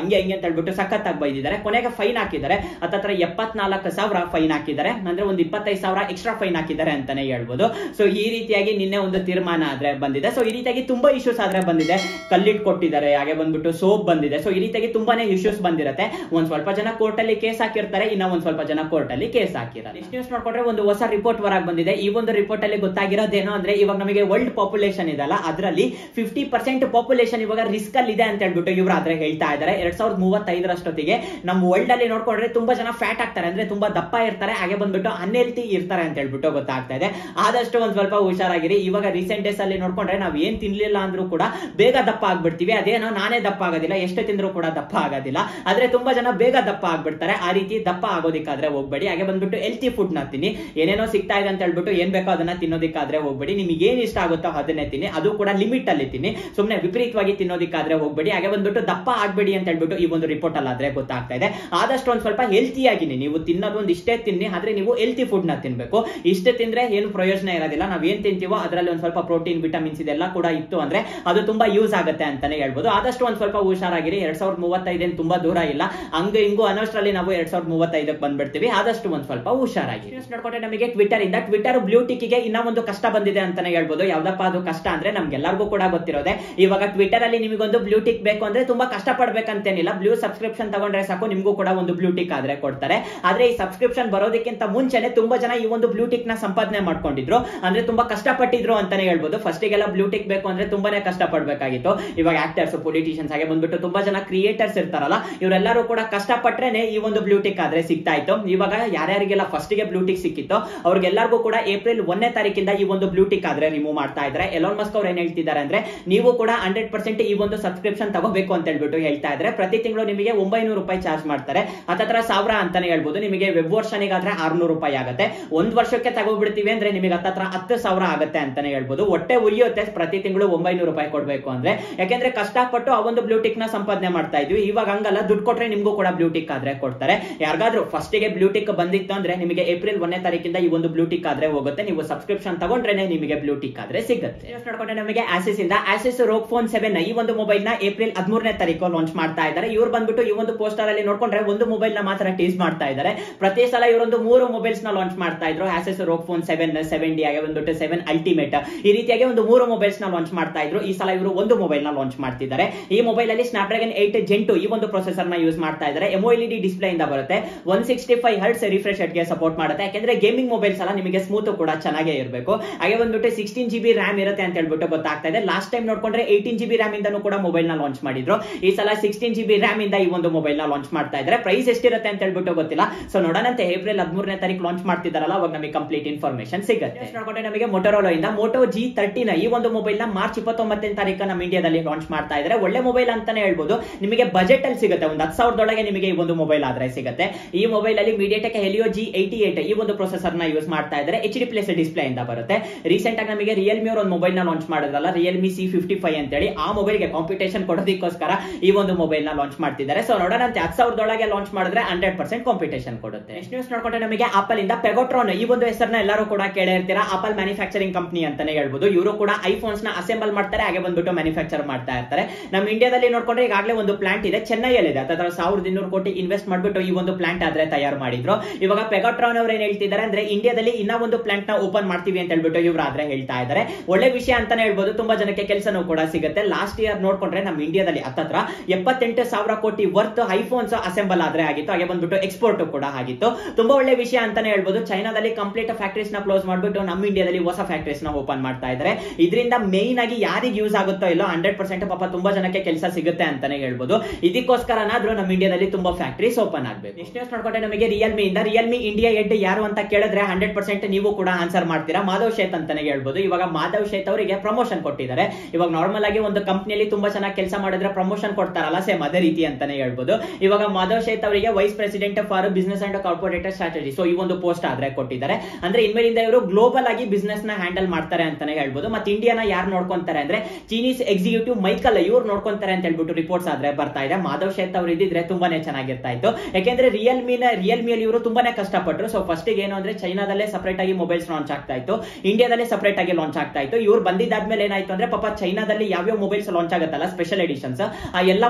ಹಂಗೆ ಹಿಂಗೆ ಅಂತ ಹೇಳ್ಬಿಟ್ಟು ಸಖತ್ತಾಗಿ ಬೈದಿದ್ದಾರೆ ಕೊನೆಗೆ ಫೈನ್ ಹಾಕಿದ್ದಾರೆ ಹತ್ತತ್ರ ಎಪ್ಪತ್ನಾಲ್ಕು ಸಾವಿರ ಫೈನ್ ಹಾಕಿದ್ದಾರೆ ಅಂದ್ರೆ ಒಂದು ಇಪ್ಪತ್ತೈದು ಸಾವಿರ ಎಕ್ಸ್ಟ್ರಾ ಫೈನ್ ಹಾಕಿದ್ದಾರೆ ಅಂತಾನೆ ಹೇಳ್ಬೋದು ಸೊ ಈ ರೀತಿಯಾಗಿ ನಿನ್ನೆ ಒಂದು ತೀರ್ಮಾನ ಆದ್ರೆ ಬಂದಿದೆ ಸೊ ಈ ರೀತಿಯಾಗಿ ತುಂಬಾ ಇಶ್ಯೂಸ್ ಆದ್ರೆ ಬಂದಿದೆ ಕಲ್ಲಿಟ್ ಕೊಟ್ಟಿದ್ದಾರೆ ಹಾಗೆ ಬಂದ್ಬಿಟ್ಟು ಸೋಪ್ ಬಂದಿದೆ ಸೊ ಈ ರೀತಿಯಾಗಿ ತುಂಬಾನೇ ಇಶ್ಯೂಸ್ ಬಂದಿರುತ್ತೆ ಒಂದ್ ಸ್ವಲ್ಪ ಜನ ಕೋರ್ಟ್ ಅಲ್ಲಿ ಕೇಸ್ ಹಾಕಿರ್ತಾರೆ ಇನ್ನ ಒಂದ್ ಸ್ವಲ್ಪ ಜನ ಕೋರ್ಟ್ ಅಲ್ಲಿ ಕೇಸ್ ಹಾಕಿದ್ದಾರೆ ನೆಕ್ಸ್ಟ್ ನ್ಯೂಸ್ ನೋಡ್ಕೊಂಡ್ರೆ ಒಂದು ಹೊಸ ರಿಪೋರ್ಟ್ ಹೊರಗೆ ಬಂದಿದೆ ಈ ಒಂದು ರಿಪೋರ್ಟ್ ಅಲ್ಲಿ ಗೊತ್ತಾಗಿರೋದೇನು ಅಂದ್ರೆ ಇವಾಗ ನಮಗೆ ವರ್ಲ್ಡ್ ಪಾಪ್ಯುಲೇಷನ್ ಇದೆಲ್ಲ ಅದರಲ್ಲಿ ಫಿಫ್ಟಿ ಪರ್ಸೆಂಟ್ ಪಾಪ್ಯುಲೇಷನ್ ಇವಾಗ ರಿಸ್ಕ್ ಅಲ್ಲಿ ಇದೆ ಅಂತ ಹೇಳ್ಬಿಟ್ಟು ಇವ್ರು ಆದ್ರೆ ಹೇಳ್ತಾ ಇದ್ದಾರೆ ಎರಡ್ ಸಾವಿರದ ಮೂವತ್ತೈದರಷ್ಟೊತ್ತಿಗೆ ನಮ್ಮ ವರ್ಲ್ಡ್ ಅಲ್ಲಿ ನೋಡ್ಕೊಂಡ್ರೆ ತುಂಬಾ ಜನ ಫ್ಯಾಟ್ ಆಗ್ತಾರೆ ಅಂದ್ರೆ ತುಂಬಾ ದಪ್ಪ ಇರ್ತಾರೆ ಹಾಗೆ ಬಂದ್ಬಿಟ್ಟು ಅನ್ಹೆಲ್ತಿ ಇರ್ತಾರೆ ಅಂತ ಹೇಳ್ಬಿಟ್ಟು ಗೊತ್ತಾಗ್ತಾ ಇದೆ ಆದಷ್ಟು ಒಂದ್ ಸ್ವಲ್ಪ ಹುಷಾರಾಗಿರಿ ಇವಾಗ ರೀಸೆಂಟ್ ಡೇಸ್ ಅಲ್ಲಿ ನೋಡ್ಕೊಂಡ್ರೆ ನಾವ್ ಏನ್ ತಿನ್ಲಿಲ್ಲ ಅಂದ್ರೂ ಕೂಡ ಬೇಗ ದಪ್ಪ ಆಗ್ಬಿಡ್ತೀವಿ ಅದೇನೋ ನಾನೇ ದಪ್ಪ ಆಗೋದಿಲ್ಲ ಎಷ್ಟು ತಿಂದ್ರು ಕೂಡ ದಪ್ಪ ಆಗೋದಿಲ್ಲ ಆದ್ರೆ ತುಂಬಾ ಜನ ಬೇಗ ದಪ್ಪ ಆಗ್ಬಿಡ್ತಾರೆ ಆ ರೀತಿ ದಪ್ಪ ಆಗೋದಿಕ್ಕಾದ್ರೆ ಹೋಗ್ಬೇಡಿ ಹಾಗೆ ಬಂದ್ಬಿಟ್ಟು ಹೆಲ್ತಿ ಫುಡ್ ನ ತಿನ್ನಿ ಏನೇನೋ ಸಿಗ್ತಾ ಇದೆ ಅಂತ ಹೇಳ್ಬಿಟ್ಟು ಏನ್ ಬೇಕೋ ಅದನ್ನ ತಿನ್ನೋದಿಕ್ಕಾದ್ರೆ ಹೋಗ್ಬೇಡಿ ನಿಮಗೆ ಏನ್ ಇಷ್ಟ ಆಗುತ್ತೋ ಅದನ್ನೇ ತಿನ್ನಿ ಅದು ಕೂಡ ಲಿಮಿಟ್ ಅಲ್ಲಿ ತಿನ್ನಿ ಸುಮ್ನೆ ವಿಪರೀತವಾಗಿ ತಿನ್ನೋದಿಕ್ಕಾದ್ರೆ ಹೋಗ್ಬೇಡಿ ಹಾಗೆ ಬಂದ್ಬಿಟ್ಟು ದಪ್ಪ ಆಗ್ಬೇಡಿ ಅಂತ ಹೇಳ್ಬಿಟ್ಟು ಈ ಒಂದು ರಿಪೋರ್ಟ್ ಅಲ್ಲಾದ್ರೆ ಗೊತ್ತಾಗ್ತಾ ಇದೆ ಆದಷ್ಟು ಒಂದ್ ಸ್ವಲ್ಪ ಹೆಲ್ತಿ ಆಗಿನಿ ನೀವು ತಿನ್ನೋದು ಒಂದ್ ಇಷ್ಟೇ ತಿನ್ನಿ ಆದ್ರೆ ನೀವು ಹೆಲ್ತಿ ಫುಡ್ ನ ತಿನ್ಬೇಕು ಇಷ್ಟೇ ತಿಂದ್ರೆ ಏನು ಪ್ರಯೋಜನ ಇರೋದಿಲ್ಲ ನಾವ್ ಏನ್ ತಿಂತೀವೋ ಅದರಲ್ಲಿ ಒಂದ್ ಸ್ವಲ್ಪ ಪ್ರೋಟೀನ್ ವಿಟಮಿನ್ಸ್ ಇದೆಲ್ಲ ಕೂಡ ಇತ್ತು ಅಂದ್ರೆ ಅದು ತುಂಬಾ ಯೂಸ್ ಆಗುತ್ತೆ ಅಂತಾನೆ ಹೇಳ್ಬೋದು ಆದಷ್ಟು ಒಂದ್ ಸ್ವಲ್ಪ ಹುಷಾರಾಗಿರಿ ಎರಡ್ ಸಾವಿರದ ಮೂವತ್ತೈದೇನ್ ತುಂಬಾ ದೂರ ಇಲ್ಲ ಹಂಗ ಹಿಂಗು ಅನ್ನೋಷ್ಟರಲ್ಲಿ ನಾವು ಎರಡ್ ಸಾವಿರದ ಮೂವತ್ತೈದಕ್ಕೆ ಬಂದ್ಬಿಡ್ತೀವಿ ಆದಷ್ಟು ಒಂದ್ ಸ್ವಲ್ಪ ಹುಷಾರಾಗಿ ನ್ಯೂಸ್ ನೋಡ್ಕೊಂಡ್ರೆ ನಮಗೆ ಟ್ವಿಟರ್ ಇಂದ ಟ್ವಿಟರ್ ಬ್ಲೂ ಟಿಕ್ಗೆ ಇನ್ನ ಒಂದು ಕಷ್ಟ ಬಂದಿದೆ ಅಂತಾನೆ ಹೇಳ್ಬೋದು ಯಾವ್ದಪ್ಪ ಅದು ಕಷ್ಟ ಅಂದ್ರೆ ನಮ್ಗೆಲ್ಲರಿಗೂ ಕೂಡ ಗೊತ್ತಿರೋದೆ ಇವಾಗ ಟ್ವಿಟರ್ ಅಲ್ಲಿ ನಿಮಗೊಂದು ಬ್ಲೂ ಟಿಕ್ ಬೇಕು ಅಂದ್ರೆ ತುಂಬಾ ಕಷ್ಟ ಪಡ್ಬೇಕಂತೇನಿಲ್ಲ ಬ್ಲೂ ಸಬ್ಸ್ಕ್ರಿಪ್ಷನ್ ತಗೊಂಡ್ರೆ ಸಾಕು ನಿಮ್ಗೂ ಕೂಡ ಒಂದು ಬ್ಲೂ ಟಿಕ್ ಆದ್ರೆ ಕೊಡ್ತಾರೆ ಆದ್ರೆ ಈ ಸಬ್ಸ್ಕ್ರಿಪ್ಷನ್ ಬರೋದಕ್ಕಿಂತ ಮುಂಚೆನೆ ತುಂಬಾ ಜನ ಈ ಒಂದು ಬ್ಲೂ ಟಿಕ್ ನ ಸಂಪಾದನೆ ಮಾಡ್ಕೊಂಡಿದ್ರು ಅಂದ್ರೆ ತುಂಬಾ ಕಷ್ಟಪಟ್ಟಿದ್ರು ಅಂತಾನೆ ಹೇಳ್ಬೋದು ಫಸ್ಟಿಗೆಲ್ಲ ಬ್ಲೂ ಟಿಕ್ ಬೇಕು ಅಂದ್ರೆ ತುಂಬಾನೇ ಕಷ್ಟ ಪಡ್ಬೇಕಾಗಿತ್ತು ಇವಾಗ ಆಕ್ಟರ್ಸ್ ಪೊಲಿಟಿಷಿಯನ್ಸ್ ಹಾಗೆ ಬಂದ್ಬಿಟ್ಟು ತುಂಬಾ ಜನ ಕ್ರಿಯೇಟರ್ಸ್ ಇರ್ತಾರಲ್ಲ ಇವರೆಲ್ಲರೂ ಕೂಡ ಕಷ್ಟಪಟ್ರೇನೆ ಈ ಒಂದು ಬ್ಲೂ ಟಿಕ್ ಆದ್ರೆ ಸಿಗ್ತಾ ಇತ್ತು ಇವಾಗ ಯಾರ್ಯಾರಿಗೆಲ್ಲ ಫಸ್ಟ್ ಗೆ ಬ್ಲೂ ಟಿಕ್ ಸಿಕ್ಕಿತ್ತು ಅವ್ರಿಗೆಲ್ಲರಿಗೂ ಕೂಡ ಏಪ್ರಿಲ್ ಒಂದನೇ ತಾರೀಕಿಂದ ಈ ಒಂದು ಬ್ಲೂ ಟಿಕ್ ಆದ್ರೆ ರಿಮೂವ್ ಮಾಡ್ತಾ ಇದ್ದಾರೆ ಎಲೋನ್ ಮಸ್ಕ್ ಅವ್ರು ಏನ್ ಹೇಳ್ತಿದ್ದಾರೆ ಅಂದ್ರೆ ನೀವು ಕೂಡ ಹಂಡ್ರೆಡ್ ಪರ್ಸೆಂಟ್ ಈ ಒಂದು ಸಬ್ಸ್ಕ್ರಿಪ್ಷನ್ ತಗೋಬೇಕು ಅಂತ ಹೇಳ್ಬಿಟ್ಟು ಹೇಳ್ತಾ ಇದ್ರೆ ಪ್ರತಿ ತಿಂಗಳು ನಿಮಗೆ ಒಂಬೈನೂರು ರೂಪಾಯಿ ಚಾರ್ಜ್ ಮಾಡ್ತಾರೆ ಹತ್ತತ್ರ ಸಾವಿರ ಅಂತಾನೆ ಹೇಳ್ಬೋದು ನಿಮಗೆ ವೆಬ್ ವರ್ಷನ್ ಆದ್ರೆ ಆರ್ನೂರು ರೂಪಾಯಿ ಆಗುತ್ತೆ ಒಂದ್ ವರ್ಷಕ್ಕೆ ತಗೋಬಿಡ್ತೀವಿ ಅಂದ್ರೆ ನಿಮಗೆ ಹತ್ತತ್ರ ಹತ್ತು ಸಾವಿರ ಆಗುತ್ತೆ ಅಂತಾನೆ ಹೇಳ್ಬೋದು ಹೊಟ್ಟೆ ಉರಿಯುತ್ತೆ ಪ್ರತಿ ತಿಂಗಳು ಒಂಬೈನೂರು ರೂಪಾಯಿ ಕೊಡ್ಬೇಕು ಅಂದ್ರೆ ಯಾಕೆಂದ್ರೆ ಕಷ್ಟಪಟ್ಟು ಆ ಒಂದು ಬ್ಲೂ ಟಿಕ್ ನ ಸಂಪಾದನೆ ಮಾಡ್ತಾ ಇದ್ವಿ ಇವಾಗ ಹಂಗಲ್ಲ ದುಡ್ಡು ಕೊಟ್ರೆ ನಿಮ್ಗೂ ಕೂಡ ಬ್ಲೂ ಟಿಕ್ ಆದ್ರೆ ಕೊಡ್ತಾರೆ ಯಾರಿಗಾದ್ರೂ ಫಸ್ಟ್ ಗೆ ಬ್ಲೂ ಟಿಕ್ ಬಂದಿತ್ತು ಅಂದ್ರೆ ನಿಮಗೆ ಏಪ್ರಿಲ್ ಒಂದನೇ ತಾರೀಕಿಂದ ಈ ಒಂದು ಬ್ಲೂ ಟಿಕ್ ಆದ್ರೆ ಹೋಗುತ್ತೆ ನೀವು ಸಬ್ಸ್ಕ್ರಿಪ್ಷನ್ ತಗೊಂಡ್ರೆ ನಿಮಗೆ ಬ್ಲೂ ಟಿಕ್ ಆದ್ರೆ ಸಿಗುತ್ತೆ News ನೋಡ್ಕೊಂಡ್ರೆ ನಮಗೆ ಆಸಿಸ್ ಇಂದ ಆಸಿಸ್ ರೋಗ್ ಫೋನ್ ಸೆವೆನ್ ಈ ಒಂದು ಮೊಬೈಲ್ ನ ಏಪ್ರಿಲ್ ಹದಿಮೂರನೇ ತಾರೀಕು ಲಾಂಚ್ ಮಾಡ್ತಾ ಇದ್ದಾರೆ ಇವ್ರು ಬಂದ್ಬಿಟ್ಟು ಈ ಒಂದು ಪೋಸ್ಟರ್ ಅಲ್ಲಿ ನೋಡ್ಕೊಂಡ್ರೆ ಒಂದು ಮೊಬೈಲ್ ನ ಮಾತ್ರ ಟೀಸ್ ಮಾಡ್ತಾ ಇದ್ದಾರೆ ಪ್ರತಿ ಸಲ ಇವರೊಂದು ಮೂರು ಮೊಬೈಲ್ಸ್ ನ ಲಾಂಚ್ ಮಾಡ್ತಾ ಇದ್ರು ಆಸಿಸ್ ರೋಗ್ ಫೋನ್ ಸೆವೆನ್ ಸೆವೆನ್ ಡಿ ಹಾಗೆ ಬಂದ್ಬಿಟ್ಟು ಸೆವೆನ್ ಅಲ್ಟಿಮೇಟ್ ಈ ರೀತಿಯಾಗಿ ಒಂದು ಮೂರು ಮೊಬೈಲ್ಸ್ ನ ಲಾಂಚ್ ಮಾಡ್ತಾ ಇದ್ರು ಈ ಸಲ ಇವರು ಒಂದು ಮೊಬೈಲ್ ನ ಲಾಂಚ್ ಮಾಡ್ತಿದ್ದಾರೆ ಈ ಮೊಬೈಲ್ ಅಲ್ಲಿ ಸ್ನಾಪ್ ಡ್ರಾಗನ್ ಏಟ್ ಜೆಂಟು ಈ ಒಂದು ಪ್ರೊಸೆಸರ್ ನ ಯೂಸ್ ಮಾಡ್ತಾ ಇದ್ದಾರೆ ಎಮ್ಒಎಲ್ಇಡಿ ಡಿಸ್ಪ್ಲೇ ಇಂದ ಬರುತ್ತೆ one sixty five hertz refresh ಗೆ ಸಪೋರ್ಟ್ ಮಾಡುತ್ತೆ ಯಾಕಂದ್ರೆ ಗೇಮಿಂಗ್ ಮೊಬೈಲ್ಸ್ ಎಲ್ಲ ನಿಮಗೆ ಸ್ಮೂತ್ ಕೂಡ ಚೆನ್ನಾಗೇ ಇರಬೇಕು ಹಾಗೆ ಬಂದ್ಬಿಟ್ಟು ಸಿಕ್ಸ್ಟೀನ್ ಜಿ ಬಿ ರ್ಯಾಮ್ ಇರುತ್ತೆ ಅಂತ ಹೇಳ್ಬಿಟ್ಟು ಗೊತ್ತಾಗ್ತಾ ಇದೆ ಲಾಸ್ಟ್ ಟೈಮ್ ನೋಡ್ಕೊಂಡ್ರೆ ಏಯ್ಟೀನ್ ಜಿ ಬಿ ರ್ಯಾಮ್ ಇಂದನೂ ಕೂಡ ಮೊಬೈಲ್ ನ ಲಾಂಚ್ ಮಾಡಿದ್ರು ಈ ಸಲ ಸಿಕ್ಸ್ಟೀನ್ ಜಿ ಬಿ ರ್ಯಾಮ್ ಇಂದ ಈ ಒಂದು ಮೊಬೈಲ್ ನ ಲಾಂಚ್ ಮಾಡ್ತಾ ಇದ್ದಾರೆ ಪ್ರೈಸ್ ಎಷ್ಟಿರುತ್ತೆ ಅಂತ ಹೇಳ್ಬಿಟ್ಟು ಗೊತ್ತಿಲ್ಲ ಸೊ ನೋಡೋಣಂತೆ ಏಪ್ರಿಲ್ ಹದಿಮೂರನೇ ತಾರೀಕು ಲಾಂಚ್ ಮಾಡ್ತಿದಾರಲ್ಲ ಅವಾಗ ನಮಗೆ ಕಂಪ್ಲೀಟ್ ಇನ್ಫಾರ್ಮೇಶನ್ ಸಿಗುತ್ತೆ Next ನೋಡ್ಕೊಂಡ್ರೆ ನಮಗೆ ಮೊಟೋರೋಲೋ ಇಂದ ಮೋಟೋ ಜಿ ತರ್ಟಿನ ಈ ಒಂದು ಮೊಬೈಲ್ ನ ಮಾರ್ಚ್ ಇಪ್ಪತ್ತೊಂಬತ್ತನೇ ತಾರೀಕು ನಮ್ಮ ಇಂಡಿಯಾದಲ್ಲಿ ಲಾಂಚ್ ಮಾಡ್ತಾ ಇದ್ದಾರೆ ಒಳ್ಳೆ ಮೊಬೈಲ್ ಅಂತಾನೆ ಹೇಳ್ಬೋದು ನಿಮಗೆ ಬಜೆಟ್ ಅಲ್ಲಿ ಸಿಗುತ್ತೆ ಒಂದು ಹತ್ತು ಸಾವಿರದೊಳಗೆ ನಿಮಗೆ ಈ ಒಂದು ಮೊಬೈಲ್ ಆದ್ರೆ ಸಿಗುತ್ತೆ ಈ ಮೊಬೈಲ್ ಅಲ್ಲಿ MediaTek Helio G eighty eight ಈ ಒಂದು ಪ್ರೊಸೆಸರ್ ನ ಯೂಸ್ ಮಾಡ್ತಾ ಇದ್ದಾರೆ ಎಚ್ ಡಿ ಪ್ಲಸ್ ಡಿಸ್ಪ್ಲೇ ಇಂದ ಬರುತ್ತೆ ರೀಸೆಂಟ್ ಆಗಿ ನಮಗೆ ರಿಯಲ್ಮಿ ಅವರು ಒಂದು ಮೊಬೈಲ್ ನ ಲಾಂಚ್ ಮಾಡಿದ್ರಲ್ಲ ರಿಯಲ್ಮಿ ಸಿ ಫಿಫ್ಟಿ ಫೈವ್ ಅಂತೇಳಿ ಆ ಮೊಬೈಲ್ ಗೆ ಕಾಂಪಿಟೇಷನ್ ಕೊಡೋದಕ್ಕೋಸ್ಕರ ಈ ಒಂದು ಮೊಬೈಲ್ ನ ಲಾಂಚ್ ಮಾಡ್ತಿದ್ದಾರೆ ಸೊ ನೋಡೋಣ ಅಂತ ಹತ್ತು ಸಾವಿರದೊಳಗೆ ಲಾಂಚ್ ಮಾಡಿದ್ರೆ ಹಂಡ್ರೆಡ್ ಪರ್ಸೆಂಟ್ ಕಾಂಪಿಟೇಷನ್ ಕೊಡುತ್ತೆ ನೆಕ್ಸ್ಟ್ ನ್ಯೂಸ್ ನೋಡ್ಕೊಂಡ್ರೆ ನಮಗೆ ಆಪಲ್ ಇಂದ ಪೆಗೋಟ್ರಾನ್ ಈ ಒಂದು ಹೆಸರನ್ನ ಎಲ್ಲರೂ ಕೂಡ ಕೇಳೇ ಇರ್ತೀರಾ ಆಪಲ್ ಮ್ಯಾನುಫ್ಯಾಕ್ಚರಿಂಗ್ ಕಂಪನಿ ಅಂತಾನೆ ಹೇಳ್ಬೋದು ಇವರು ಕೂಡ ಐಫೋನ್ಸ್ ನ ಅಸೆಂಬಲ್ ಮಾಡ್ತಾರೆ ಹಾಗೆ ಬಂದ್ಬಿಟ್ಟು ಮ್ಯಾನುಫ್ಯಾಕ್ಚರ್ ಮಾಡ್ತಾ ಇರ್ತಾರೆ ನಮ್ಮ ಇಂಡಿಯಾದಲ್ಲಿ ನೋಡ್ಕೊಂಡ್ರೆ ಈಗಾಗಲೇ ಒಂದು ಪ್ಲಾಂಟ್ ಇದೆ ಚೆನ್ನೈಯಲ್ಲಿ ಇದೆ ಹತ್ರ ಸಾವಿರದ ಇನ್ನೂರು ಕೋಟಿ ಇನ್ವೆಸ್ಟ್ ಮಾಡ್ಬಿಟ್ಟು ಈ ಒಂದು ಪ್ಲಾಂಟ್ ಆದ್ರೆ ತಯಾರು ಮಾಡಿದ್ರು ಇವಾಗ ಪೆಗಾಟ್ರಾನ್ ಅವ್ರು ಏನ್ ಹೇಳ್ತಿದ್ದಾರೆ ಅಂದ್ರೆ ಇಂಡಿಯಾದಲ್ಲಿ ಇನ್ನ ಒಂದು ಪ್ಲಾಂಟ್ ನ ಓಪನ್ ಮಾಡ್ತೀವಿ ಅಂತ ಹೇಳ್ಬಿಟ್ಟು ಇವ್ರು ಆದ್ರೆ ಹೇಳ್ತಾ ಇದ್ದಾರೆ ಒಳ್ಳೆ ವಿಷಯ ಅಂತಾನೆ ಹೇಳ್ಬೋದು ತುಂಬಾ ಜನಕ್ಕೆ ಕೆಲಸನೂ ಕೂಡ ಸಿಗುತ್ತೆ ಲಾಸ್ಟ್ ಇಯರ್ ನೋಡ್ಕೊಂಡ್ರೆ ನಮ್ಮ ಇಂಡಿಯಾದಲ್ಲಿ ಹತ್ತತ್ರ ಎಪ್ಪತ್ತೆಂಟು ಸಾವಿರ ಕೋಟಿ ವರ್ತ್ ಐಫೋನ್ಸ್ ಅಸೆಂಬಲ್ ಆದ್ರೆ ಆಗಿತ್ತು ಹಾಗೆ ಬಂದ್ಬಿಟ್ಟು ಎಕ್ಸ್ಪೋರ್ಟ್ ಕೂಡ ಆಗಿತ್ತು ತುಂಬಾ ಒಳ್ಳೆ ವಿಷಯ ಅಂತಾನೆ ಹೇಳ್ಬೋದು ಚೈನಾದಲ್ಲಿ ಕಂಪ್ಲೀಟ್ ಫ್ಯಾಕ್ಟರೀಸ್ ನ ಕ್ಲೋಸ್ ಮಾಡ್ಬಿಟ್ಟು ನಮ್ಮ ಇಂಡಿಯಾದಲ್ಲಿ ಹೊಸ ಫ್ಯಾಕ್ಟರೀಸ್ ನ ಓಪನ್ ಮಾಡ್ತಾ ಇದ್ದಾರೆ ಇದರಿಂದ ಮೇನ್ ಆಗಿ ಯಾರಿಗೆ ಯೂಸ್ ಆಗುತ್ತೋ ಇಲ್ಲೋ ಹಂಡ್ರೆಡ್ ಪರ್ಸೆಂಟ್ ಪಾಪ ತುಂಬಾ ಜನಕ್ಕೆ ಕೆಲಸ ಸಿಗುತ್ತೆ ಅಂತಾನೆ ಹೇಳ್ಬೋದು ಇದಕ್ಕೋಸ್ಕರನಾದ್ರೂ ನಮ್ಮ ಇಂಡಿಯಾದಲ್ಲಿ ತುಂಬಾ ಫ್ಯಾಕ್ಟರೀಸ್ ಓಪನ್ ಆಗಬೇಕು ನೆಕ್ಸ್ಟ್ ನ್ಯೂಸ್ ನೋಡ್ಕೊಂಡ್ರೆ ನಮಗೆ ರಿಯಲ್ಮಿ ಇಂದ ರಿಯಲ್ಮಿ ಇಂಡಿಯಾ ಎಡ್ ಯಾರು ಅಂತ ಕೇಳಿದ್ರೆ ಹಂಡ್ರೆಡ್ ಪರ್ಸೆಂಟ್ ನೀವು ಕೂಡ ಆನ್ಸರ್ ಮಾಡ್ತೀರಾ ಮಾಧವ್ ಶೇತ್ ಅಂತಾನೆ ಹೇಳ್ಬೋದು ಇವಾಗ ಮಾಧವ್ ಶೇತ್ ಅವರಿಗೆ ಪ್ರಮೋಷನ್ ಕೊಟ್ಟಿದ್ದಾರೆ ಇವಾಗ ನಾರ್ಮಲ್ ಆಗಿ ಒಂದು ಕಂಪ್ನಿಯಲ್ಲಿ ತುಂಬಾ ಚೆನ್ನಾಗಿ ಕೆಲಸ ಮಾಡಿದ್ರೆ ಪ್ರಮೋಷನ್ ಕೊಡ್ತಾರಲ್ಲ ಸೇಮ್ ಅದೇ ರೀತಿ ಅಂತಾನೆ ಹೇಳ್ಬೋದು ಇವಾಗ ಮಾಧವ್ ಶೇತ್ ಅವರಿಗೆ vice president for business and corporate strategy so ಈ ಒಂದು ಪೋಸ್ಟ್ ಆದ್ರೆ ಕೊಟ್ಟಿದ್ದಾರೆ ಅಂದ್ರೆ ಇನ್ಮೇಲಿಂದ ಇವರು ಗ್ಲೋಬಲ್ ಆಗಿ ಬಿಸ್ನೆಸ್ ನ ಹ್ಯಾಂಡಲ್ ಮಾಡ್ತಾರೆ ಅಂತಾನೆ ಹೇಳ್ಬೋದು ಮತ್ತೆ ಇಂಡಿಯಾನ ಯಾರು ನೋಡ್ಕೊಂತಾರೆ ಅಂದ್ರೆ ಚೀನೀಸ್ ಎಕ್ಸಿಕ್ಯೂಟಿವ್ ಮೈಕಲ್ ಇವ್ರು ನೋಡ್ಕೊಂತಾರೆ ಅಂತ ಹೇಳ್ಬಿಟ್ಟು ರಿಪೋರ್ಟ್ಸ್ ಆದ್ರೆ ಬರ್ತಾ ಇದೆ ಮಾಧವ್ ಶೇತ್ ಅವ್ರು ಇದ್ದಿದ್ರೆ ತುಂಬಾನೇ ಚೆನ್ನಾಗಿರ್ತಾ ಇತ್ತು ಯಾಕೆಂದ್ರೆ ರಿಯಲ್ಮಿನ ರಿಯಲ್ಮಿಯಲ್ಲಿ ಇವರು ತುಂಬಾನೇ ಕಷ್ಟಪಟ್ಟರು ಸೊ ಫಸ್ಟ್ ಏನು ಅಂದ್ರೆ ಚೈನಾದಲ್ಲೇ ಸಪರೇಟ್ ಆಗಿ ಮೊಬೈಲ್ಸ್ ಲಾಂಚ್ ಆಗ್ತಾ ಇತ್ತು ಇಂಡಿಯಾದಲ್ಲೇ ಸಪರೇಟ್ ಆಗಿ ಲಾಂಚ್ ಆಗ್ತಾ ಇತ್ತು ಇವ್ರು ಬಂದಿದ್ದಾದ್ಮೇಲೆ ಏನಾಯ್ತು ಅಂದ್ರೆ ಪಾಪ ಚೈನಾದಲ್ಲಿ ಯಾವ್ಯಾವ ಮೊಬೈಲ್ಸ್ ಲಾಂಚ್ ಆಗುತ್ತಲ್ಲ ಸ್ಪೆಷಲ್ ಎಡಿಷನ್ಸ್ ಆ ಎಲ್ಲಾ ಮೊಬೈಲ್ಸ್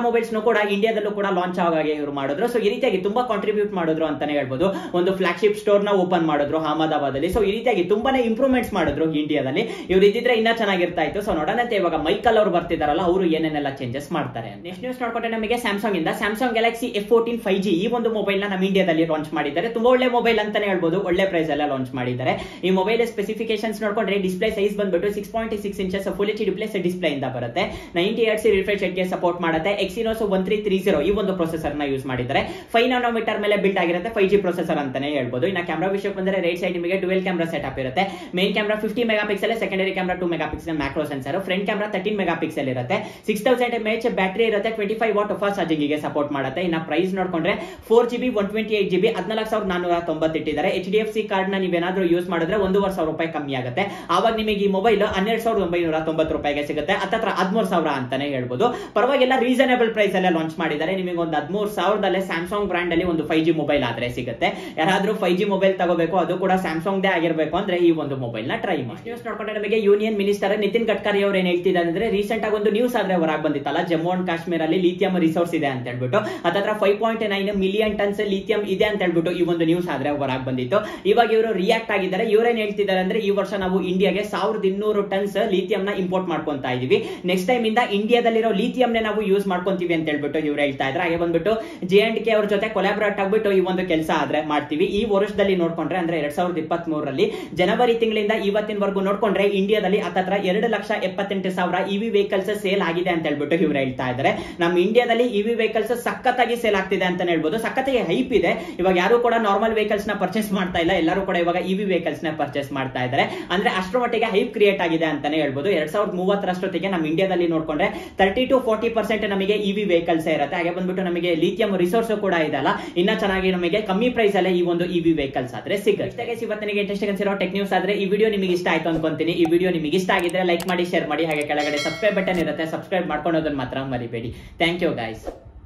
ಕೂಡ ಇಂಡಿಯಾದಲ್ಲೂ ಕೂಡ ಲಾಂಚ್ ಆಗಾಗೆ ಇವರು ಮಾಡಿದ್ರು ಸೊ ಈ ರೀತಿಯಾಗಿ ತುಂಬಾ ಕಾಂಟ್ರಿಬ್ಯೂಟ್ ಮಾಡಿದ್ರು ಅಂತಾನೆ ಹೇಳ್ಬೋದು ಒಂದು ಫ್ಲಾಗ್ಶಿಪ್ ಸ್ಟೋರ್ ನ ಓಪನ್ ಮಾಡಿದ್ರು ಅಹಮದಾಬಾದ್ ಅಲ್ಲಿ ಸೊ ಈ ರೀತಿಯಾಗಿ ತುಂಬಾನೇ ಇಂಪ್ರೂವ್ಮೆಂಟ್ಸ್ ಮಾಡಿದ್ರು ಇಂಡಿಯಾದಲ್ಲಿ ಇವ್ರು ಇದ್ದಿದ್ರೆ ಇನ್ನ ಚೆನ್ನಾಗಿರ್ತಾ ಇತ್ತು ಸೊ ನೋಡೋಣಂತೆ ಇವಾಗ ಮೈಕಲ್ ಅವರು ಬರ್ತಿದಾರಲ್ಲ ಅವರು ಏನೇನೆಲ್ಲ ಚೇಂಜಸ್ ಮಾಡ್ತಾರೆ ನೆಕ್ಸ್ಟ್ ನ್ಯೂಸ್ ನೋಡ್ಕೊಂಡ್ರೆ ನಮಗೆ ಸ್ಯಾಮ್ಸಂಗ್ ಇಂದ Samsung Galaxy F fourteen five G ಈ ಒಂದು ಮೊಬೈಲ್ ನ ನಮ್ಮ ಇಂಡಿಯಾದಲ್ಲಿ ಲಾಂಚ್ ಮಾಡಿದ್ದಾರೆ ತುಂಬಾ ಒಳ್ಳೆ ಮೊಬೈಲ್ ಅಂತಾನೆ ಹೇಳ್ಬೋದು ಒಳ್ಳೆ ಪ್ರೈಸ್ ಎಲ್ಲ ಲಾಂಚ್ ಮಾಡಿದ್ದಾರೆ ಈ ಮೊಬೈಲ್ ಸ್ಪೆಸಿಫಿಕೇಶನ್ಸ್ ನೋಡ್ಕೊಂಡ್ರೆ ಡಿಸ್ಪ್ಲೇ ಸೈಜ್ ಬಂದ್ಬಿಟ್ಟು six point six inches full H display display ಇಂದ ಬರುತ್ತೆ ನೈಂಟಿ ಏಟ್ ಸಿ ರಿಫ್ರೆಶ್ ಗೆ ಸಪೋರ್ಟ್ ಮಾಡುತ್ತೆ Exynos one three three zero ಈ ಒಂದು ಪ್ರೊಸೆಸರ್ ನ ಯೂಸ್ ಮಾಡಿದ್ದಾರೆ ಫೈವ್ ನಾನೋಮೀಟರ್ ಮೇಲೆ ಬಿಲ್ಡ್ ಆಗಿರುತ್ತೆ ಫೈವ್ ಜಿ ಪ್ರೊಸೆಸರ್ ಅಂತಾನೆ ಹೇಳ್ಬೋದು ಇನ್ನ ಕ್ಯಾಮ್ರಾ ವಿಷಯಕ್ಕೆ ಬಂದ್ರೆ ರೈಟ್ ಸೈಡ್ ನಿಮಗೆ ಡುವೆಲ್ ಕ್ಯಾಮ್ರಾ ಸೆಟಪ್ ಇರುತ್ತೆ main camera fifty megapixel secondary camera two megapixel macro sensor front camera thirteen megapixel ಇರುತ್ತೆ six thousand M H battery ಇರುತ್ತೆ twenty five watt fast charging ಗೆ support ಮಾಡುತ್ತೆ ಇನ್ನ price ನೋಡ್ಕೊಂಡ್ರೆ four G B one twenty eight G B ಹದಿನಾಲ್ಕು ಸಾವಿರದ ನಾನೂರ ತೊಂಬತ್ತಿಟ್ಟಿದ್ದಾರೆ H D F C card ನ ನೀವೇನಾದ್ರೂ ಯೂಸ್ ಮಾಡಿದ್ರೆ ಒಂದೂವರೆ ಸಾವಿರ ರೂಪಾಯಿ ಕಮ್ಮಿ ಆಗುತ್ತೆ ಆವಾಗ ನಿಮಗೆ ಈ ಮೊಬೈಲ್ ಹನ್ನೆರಡು ಸಾವಿರದ ಒಂಬೈನೂರ ತೊಂಬತ್ತು ರೂಪಾಯಿಗೆ ಸಿಗುತ್ತೆ ಹತ್ತತ್ರ ಹದಿಮೂರು ಸಾವಿರ ಅಂತಾನೆ ಹೇಳ್ಬೋದು ಪರವಾಗಿಲ್ಲ ರೀಸನೇಬಲ್ ಪ್ರೈಸ್ ಅಲ್ಲೇ ಲಾಂಚ್ ಮಾಡಿದ್ದಾರೆ ನಿಮಗೆ ಒಂದು ಹದಿಮೂರು ಸಾವಿರದಲ್ಲೇ ಸ್ಯಾಮ್ಸಂಗ್ ಬ್ರಾಂಡ್ ಅಲ್ಲಿ ಒಂದು ಫೈವ್ ಜಿ ಮೊಬೈಲ್ ಆದ್ರೆ ಸಿಗುತ್ತೆ ಯಾರಾದ್ರೂ ಫೈವ್ ಜಿ ಮೊಬೈಲ್ ತಗೋಬೇಕು ಅದು ಕೂಡ ಸ್ಯಾಮ್ಸಂಗ್ ದೇ ಆಗಿರ್ಬೇಕು ಅಂದ್ರೆ ಈ ಒಂದು ಮೊಬೈಲ್ ನ ಟ್ರೈ ಮಾಡಿ ನ್ಯೂಸ್ ನೋಡ್ಕೊಂಡ್ರೆ ನಮಗೆ ಯೂನಿಯನ್ ಮಿನಿಸ್ಟರ್ ನಿತಿನ್ ಗಡ್ಕರಿ ಅವ್ರು ಏನ್ ಹೇಳ್ತಿದ್ದಾರೆ ಅಂದ್ರೆ ರೀಸೆಂಟ್ ಆಗಿ ಒಂದು ನ್ಯೂಸ್ ಆದ್ರೆ ಹೊರಗೆ ಬಂದಿತ್ತಲ್ಲ ಜಮ್ಮು ಅಂಡ್ ಕಾಶ್ಮೀರ ಅಲ್ಲಿ ಲಿಥಿಯಂ ರಿಸೋರ್ಸ್ ಇದೆ ಅಂತ ಹೇಳ್ಬಿಟ್ಟು ಹತ್ತತ್ರ five point nine million tons lithium ಇದೆ ಅಂತ ಹೇಳ್ಬಿಟ್ಟು ಈ ಒಂದು ನ್ಯೂಸ್ ಆದ್ರೆ ಹೊರಗೆ ಬಂದಿತ್ತು ಇವಾಗ ಇವರು ರಿಯಾಕ್ಟ್ ಆಗಿದ್ದಾರೆ ಇವ್ರೇನ್ ಹೇಳ್ತಿದ್ದಾರೆ ಅಂದ್ರೆ ಈ ವರ್ಷ ನಾವು ಇಂಡಿಯಾಗೆ ಸಾವಿರದ ಇನ್ನೂರು ಟನ್ಸ್ ಲಿಥಿಯಂ ನ ಇಂಪೋರ್ಟ್ ಮಾಡ್ಕೊಂತ ಇದೀವಿ ನೆಕ್ಸ್ಟ್ ಟೈಮ್ ಇಂದ ಇಂಡಿಯಾದಲ್ಲಿರೋ ಲಿಥಿಯಂ ನೇ ನಾವು ಯೂಸ್ ಮಾಡ್ಕೊಂತೀವಿ ಅಂತ ಹೇಳ್ಬಿಟ್ಟು ಇವ್ರು ಹೇಳ್ತಾ ಇದ್ರೆ ಹಾಗೆ ಬಂದ್ಬಿಟ್ಟು ಜೆ ಅಂಡ್ ಕೆ ಅವ್ರ ಜೊತೆ ಕೊಲಾಬ್ರೇಟ್ ಆಗ್ಬಿಟ್ಟು ಈ ಒಂದು ಕೆಲಸ ಆದ್ರೆ ಮಾಡ್ತೀವಿ ಈ ವರ್ಷದಲ್ಲಿ ನೋಡ್ಕೊಂಡ್ರೆ ಅಂದ್ರೆ ಎರಡ್ ಸಾವಿರದ ಇಪ್ಪತ್ತ್ ಮೂರರಲ್ಲಿ ಜನವರಿ ತಿಂಗಳಿಂದ ಇವತ್ತಿನವರೆಗೂ ನೋಡ್ಕೊಂಡ್ರೆ ಇಂಡಿಯಾದಲ್ಲಿ ಹತ್ತತ್ರ ಎರಡು ಲಕ್ಷ ಎಪ್ಪತ್ತೆಂಟು ಸಾವಿರ ಇವಿ ವೆಹಿಕಲ್ಸ್ ಸೇಲ್ ಆಗಿದೆ ಅಂತ ಹೇಳ್ಬಿಟ್ಟು ಇವ್ರು ಹೇಳ್ತಾ ಇದ್ದಾರೆ ನಮ್ಮ ಇಂಡಿಯಾದಲ್ಲಿ ಇವಿ ವೆಹಿಕಲ್ಸ್ ಸಖತ್ತಾಗಿ ಸೇಲ್ ಆಗ್ತಿದೆ ಅಂತ ಹೇಳ್ಬೋದು ಸಖತ್ತಾಗಿ ಹೈಪ್ ಇದೆ ಇವಾಗ ಯಾರು ಕೂಡ ನಾರ್ಮಲ್ ವೆಹಿಕಲ್ಸ್ ನ ಪರ್ಚೇಸ್ ಮಾಡ್ತಾ ಇಲ್ಲ ಎಲ್ಲರೂ ಕೂಡ ಇವಾಗ ಇವಿ ವೆಹಿಕಲ್ಸ್ ನ ಪರ್ಚೇಸ್ ಮಾಡ್ತಾ ಇದ್ದಾರೆ ಅಂದ್ರೆ ಅಷ್ಟರ ಮಟ್ಟಿಗೆ ಹೈಪ್ ಕ್ರಿಯೇಟ್ ಆಗಿದೆ ಅಂತಾನೆ ಹೇಳ್ಬೋದು ಎರಡ್ ಸಾವಿರದ ಮೂವತ್ತರಷ್ಟೊತ್ತಿಗೆ ನಮ್ಮ ಇಂಡಿಯಾದಲ್ಲಿ ನೋಡ್ಕೊಂಡ್ರೆ ತರ್ಟಿ ಟು ಫೋರ್ಟಿ ಪರ್ಸೆಂಟ್ ನಮಗೆ ಇವಿ ವೆಹಿಕಲ್ಸ್ ಇರುತ್ತೆ ಹಾಗೆ ಬಂದ್ಬಿಟ್ಟು ನಮಗೆ ಲಿಥಿಯಂ ರಿಸೋರ್ಸ್ ಕೂಡ ಇದೆಲ್ಲ ಇನ್ನ ಚೆನ್ನಾಗಿ ನಮಗೆ ಕಮ್ಮಿ ಪ್ರೈಸ್ ಅಲ್ಲೇ ಈ ಒಂದು ಇವಿ ವೆಹಿಕಲ್ಸ್ ಆದ್ರೆ ಸಿಗುತ್ತೆ ಇವತ್ತಿನಿಗೆ ಇಂಟ್ರೆಸ್ಟ್ ಅನ್ಸಿರೋ ಟೆಕ್ ನ್ಯೂಸ್ ಆದ್ರೆ ಈ ವಿಡಿಯೋ ನಿಮಗೆ ಇಷ್ಟ ಆಯ್ತು ಅನ್ಕೊಂತೀನಿ ಈ ವಿಡಿಯೋ ನಿಮಗೆ ಇಷ್ಟ ಆಗಿದ್ರೆ ಲೈಕ್ ಮಾಡಿ ಶೇರ್ ಮಾಡಿ ಹಾಗೆ ಕೆಳಗಡೆ ಸಬ್ಸ್ಕ್ರೈಬ್ ಬಟನ್ ಇರುತ್ತೆ ಸಬ್ಸ್ಕ್ರೈಬ್ ಮಾಡ್ಕೊಳೋದನ್ನ ಮಾತ್ರ ಮರಿಬೇಡಿ ಥ್ಯಾಂಕ್ ಯು ಗೈಸ್